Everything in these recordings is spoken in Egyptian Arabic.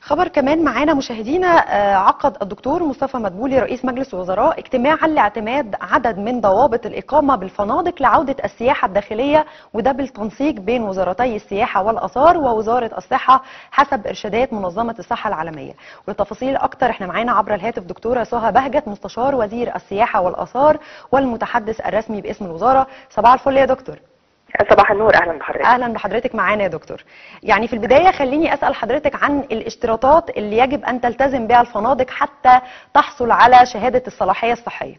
خبر كمان معانا مشاهدينا آه، عقد الدكتور مصطفى مدبولي رئيس مجلس الوزراء اجتماعا لاعتماد عدد من ضوابط الإقامة بالفنادق لعودة السياحة الداخلية وده بالتنسيق بين وزارتي السياحة والآثار ووزارة الصحة حسب إرشادات منظمة الصحة العالمية ولتفاصيل أكتر احنا معانا عبر الهاتف دكتورة سهى بهجت مستشار وزير السياحة والآثار والمتحدث الرسمي باسم الوزارة صباح الفل يا دكتور صباح النور اهلا بحضرتك اهلا بحضرتك معانا يا دكتور يعني في البدايه خليني اسال حضرتك عن الاشتراطات اللي يجب ان تلتزم بها الفنادق حتى تحصل على شهاده الصلاحيه الصحيه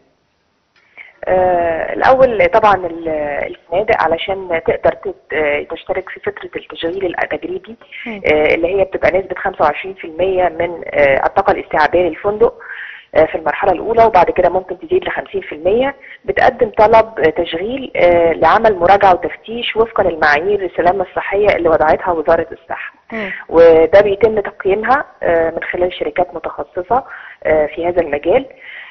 آه الاول طبعا ال- الفنادق علشان تقدر تت- آه، تشترك في فتره التشغيل التجريبي مم. آه اللي هي بتبقى نسبه 25% من آه الطاقه الاستيعابيه للفندق آه، في المرحله الاولى وبعد كده ممكن تزيد ل 50% بتقدم طلب آه، تشغيل آه، لعمل مراجعه وتفتيش وفقا للمعايير السلامه الصحيه اللي وضعتها وزاره الصحه مم. وده بيتم تقييمها آه، من خلال شركات متخصصة آه، في هذا المجال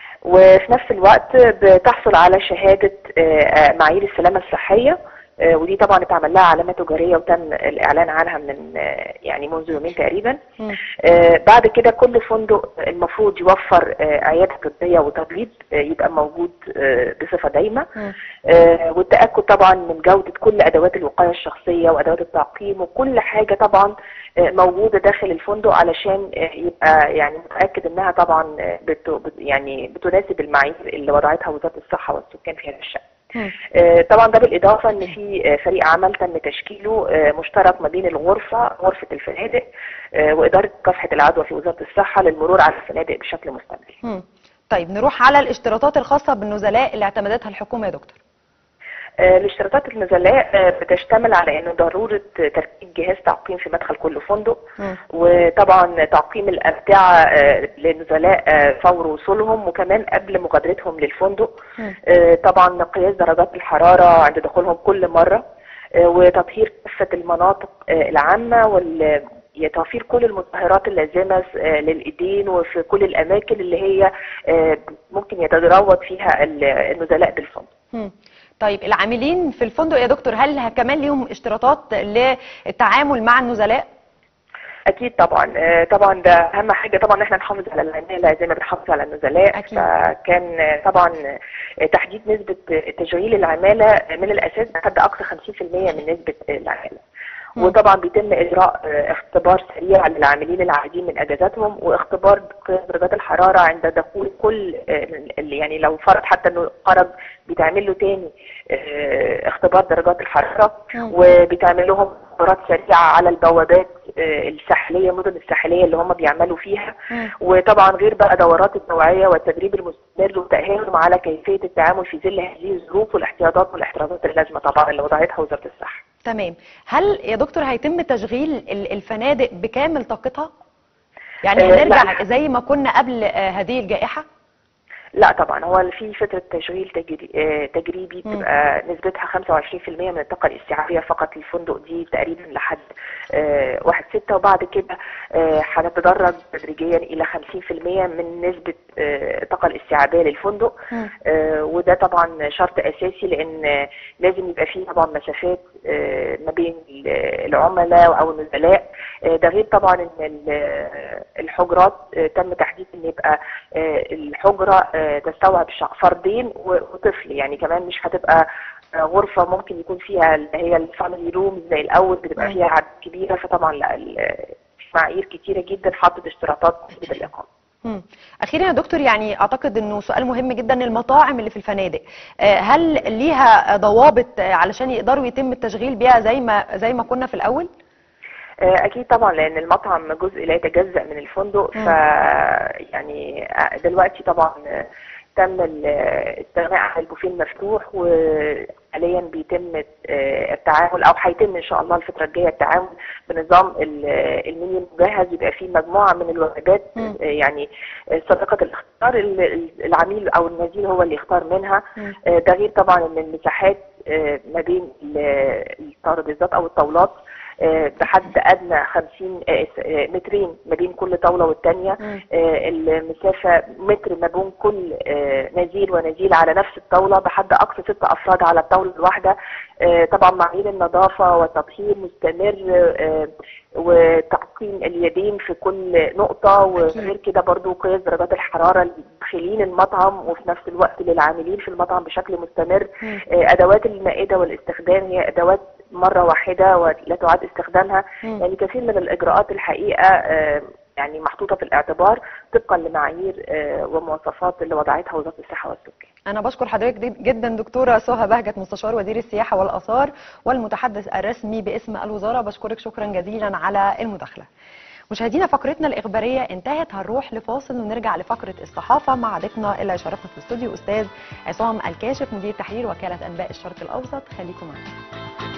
وفي نفس الوقت بتحصل على شهادة آه، آه، معايير السلامة الصحية آه، ودي طبعا اتعمل لها علامة تجارية وتم الإعلان عنها من آه، يعني منذ يومين تقريبا مم. آه، بعد كده كل فندق المفروض يوفر آه، عيادة طبية وتبييض آه، يبقى موجود آه، بصفة دايمة مم. آه، والتأكد طبعا من جودة كل أدوات الوقاية الشخصية وأدوات التعقيم وكل حاجة طبعا آه، موجودة داخل الفندق علشان آه، يبقى يعني متأكد إنها طبعا آه، بت بت- يعني بتناسب المعايير اللي وضعتها وزارة الصحة والسكان في هذا الشأن. مم. آه، طبعا ده بالإضافة إن في آه، فريق عمل تم تشكيله آه، مشترك ما بين الغرفة غرفة الفنادق آه، وإدارة مكافحة العدوى في وزارة الصحة للمرور على الفنادق بشكل مستمر. مم. طيب نروح على الاشتراطات الخاصه بالنزلاء اللي اعتمدتها الحكومه يا دكتور آه، الاشتراطات النزلاء آه، بتشتمل على انه ضروره تركيب جهاز تعقيم في مدخل كل فندق مم. وطبعا تعقيم الامتعه آه، للنزلاء آه، فور وصولهم وكمان قبل مغادرتهم للفندق مم. آه، طبعا قياس درجات الحراره عند دخولهم كل مره آه، وتطهير كافه المناطق آه، العامه وال توفير كل المطهرات اللازمه آه، للايدين وفي كل الاماكن اللي هي آه، ممكن يتروض فيها ال- النزلاء بالفندق مم. طيب العاملين في الفندق يا دكتور هل كمان ليهم اشتراطات للتعامل مع النزلاء اكيد طبعا آه، طبعا ده اهم حاجه طبعا احنا نحافظ على العماله زي ما بنحافظ على النزلاء أكيد. فكان آه، طبعا آه، تحديد نسبه آه، تشغيل العماله من الاساس لحد اقصى 50% من نسبه آه، العماله مم. وطبعا بيتم اجراء آه، اختبار سريع للعاملين العائدين من اجازاتهم واختبار قياس درجات الحراره عند دخول كل آه، اللي يعني لو فرض حتى انه خرج بيتعمل له تاني آه، اختبار درجات الحراره مم. وبيتعمل لهم اختبارات سريعه على البوابات آه، الساحليه المدن الساحليه اللي هم بيعملوا فيها مم. وطبعا غير بقى دورات التوعيه والتدريب المستمر وتاهيلهم على كيفيه التعامل في ظل هذه الظروف والاحتياطات والاحترازات اللازمه طبعا اللي وضعتها وزاره الصحه. تمام هل يا دكتور هيتم تشغيل ال- الفنادق بكامل طاقتها يعني آه، هنرجع لا. زي ما كنا قبل آه، هذه الجائحه لا طبعا هو في فتره تشغيل تجري... آه، تجريبي مم. بتبقى نسبتها 25% من الطاقه الاستيعابيه فقط للفندق دي تقريبا لحد آه، واحد ستة وبعد كده آه، هنتدرج تدريجيا الى 50% من نسبه آه، الطاقه الاستيعابيه للفندق مم. آه، وده طبعا شرط اساسي لان آه، لازم يبقى فيه طبعا مسافات آه، ما بين ال- العملاء او النزلاء آه، ده غير طبعا ان ال- الحجرات آه، تم تحديد ان يبقى آه، الحجره آه، تستوعب ش- فردين و- وطفل يعني كمان مش هتبقى آه، غرفه ممكن يكون فيها اللي هي الفاميلي روم زي الاول بتبقى مم. فيها عدد كبيره فطبعا لا ال- في معايير كتيره جدا حطت اشتراطات نسبه الاقامه مم. اخيرا يا دكتور يعني اعتقد انه سؤال مهم جدا المطاعم اللي في الفنادق آه، هل ليها ضوابط آه، علشان يقدروا يتم التشغيل بيها زي ما زي ما كنا في الاول آه، اكيد طبعا لان المطعم جزء لا يتجزا من الفندق مم. ف يعني آه، دلوقتي طبعا آه، تم ال- الاستغناء عن البوفيه المفتوح وحاليا بيتم آه، التعامل او هيتم ان شاء الله الفتره الجايه التعامل بنظام ال- المنيو المجهز يبقى فيه مجموعه من الوجبات مم. آه، يعني آه، صديقه الاختيار ال- ال- العميل او النزيل هو اللي يختار منها مم. آه، ده غير طبعا ان المساحات آه، ما بين ال- الترابيزات او الطاولات آه، بحد ادنى 50 آه، آه، مترين ما بين كل طاوله والثانيه مم. المسافه متر ما بين كل آه، نزيل ونزيل على نفس الطاوله بحد اقصى ست افراد على الطاوله الواحده آه، طبعا معايير النظافه والتطهير مستمر آه، وتعقيم اليدين في كل نقطة وغير كده برضو قياس درجات الحرارة داخلين المطعم وفي نفس الوقت للعاملين في المطعم بشكل مستمر مم. آه، أدوات المائدة والاستخدام هي أدوات مرة واحدة ولا تعاد استخدامها مم. يعني كثير من الإجراءات الحقيقة آه، يعني محطوطة في الاعتبار طبقا لمعايير آه، ومواصفات اللي وضعتها وزارة الصحة والسكان أنا بشكر حضرتك جد- جدا دكتورة سهى بهجت مستشار وزير السياحة والآثار والمتحدث الرسمي باسم الوزارة بشكرك شكرا جزيلا على المداخلة مشاهدينا فقرتنا الإخبارية انتهت هنروح لفاصل ونرجع لفقرة الصحافة مع ضيفنا اللي شرفنا في الاستوديو أستاذ عصام الكاشف مدير تحرير وكالة أنباء الشرق الأوسط خليكم معنا